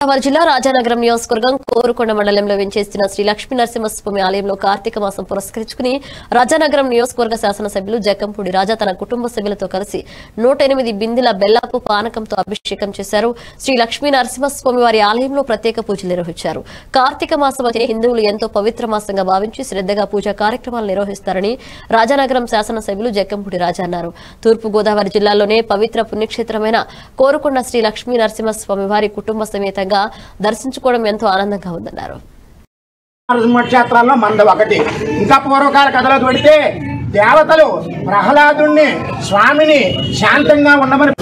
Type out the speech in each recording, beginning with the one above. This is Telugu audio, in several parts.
గోదావరి జిల్లా రాజానగరం నియోజకవర్గం కోరుకొండ మండలంలో వెంచేస్తున్న శ్రీ లక్ష్మీ నరసింహస్వామి ఆలయంలో కార్తీక మాసం పురస్కరించుకుని రాజానగరం నియోజకవర్గ శాసనసభ్యులు జక్కంపూడి రాజా తన కుటుంబ సభ్యులతో కలిసి నూట ఎనిమిది బిందెల బెల్లపు పానకంతో అభిషేకం చేశారు శ్రీ లక్ష్మీ నరసింహస్వామి వారి ఆలయంలో ప్రత్యేక పూజలు నిర్వహించారు కార్తీక మాసం అంటే హిందువులు ఎంతో పవిత్ర మాసంగా భావించి శ్రద్ధగా పూజా కార్యక్రమాలు నిర్వహిస్తారని రాజానగరం శాసనసభ్యులు జక్కంపూడి రాజా అన్నారు తూర్పు గోదావరి జిల్లాలోనే పవిత్ర పుణ్యక్షేత్రమైన కోరుకొండ శ్రీ లక్ష్మీ నరసింహస్వామి వారి కుటుంబ సమేతంగా దర్శించుకోవడం ఎంతో ఆనందంగా ఉందన్నారు నరసింహ క్షేత్రాల్లో మంద ఒకటి ఇంకా పూర్వకాల కథలో పెడితే దేవతలు ప్రహ్లాదుణ్ణి స్వామిని శాంతంగా ఉండమని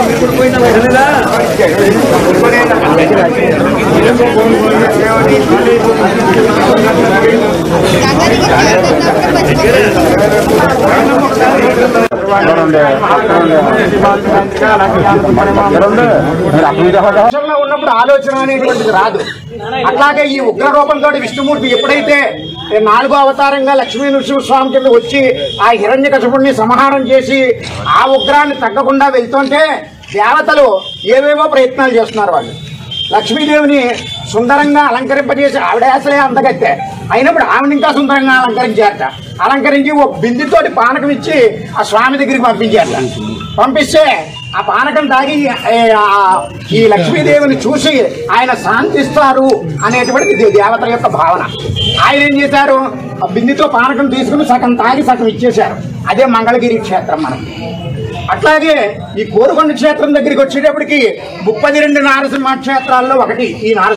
దేశంలో ఉన్నప్పుడు ఆలోచన అనేటువంటిది రాదు అట్లాగే ఈ ఉగ్ర రూపంతో విష్ణుమూర్తి ఎప్పుడైతే ఈ నాలుగో అవతారంగా లక్ష్మీ నృసింహస్వామి కింద వచ్చి ఆ హిరణ్య సంహారం చేసి ఆ ఉగ్రాన్ని తగ్గకుండా వెళ్తుంటే దేవతలు ఏవేవో ప్రయత్నాలు చేస్తున్నారు వాళ్ళు లక్ష్మీదేవిని సుందరంగా అలంకరింపజేసి ఆవిడ అసలే అందగత్తే అయినప్పుడు ఆవిడ ఇంకా సుందరంగా అలంకరించారట అలంకరించి ఒక బిందుతోటి పానకం ఇచ్చి ఆ స్వామి దగ్గరికి పంపించారట పంపిస్తే ఆ పానకం తాగి ఏ, ఆ, ఈ లక్ష్మీదేవిని చూసి ఆయన శాంతిస్తారు అనేటువంటిది దే- దేవతల యొక్క భావన ఆయన ఏం చేశారు ఆ బిందుతో పానకం తీసుకుని సగం తాగి సగం ఇచ్చేశారు అదే మంగళగిరి క్షేత్రం మనకి అట్లాగే ఈ కోరుకొండ క్షేత్రం దగ్గరికి వచ్చేటప్పటికి ముప్పది రెండు నారసింహ క్షేత్రాల్లో ఒకటి ఈ నారసింహ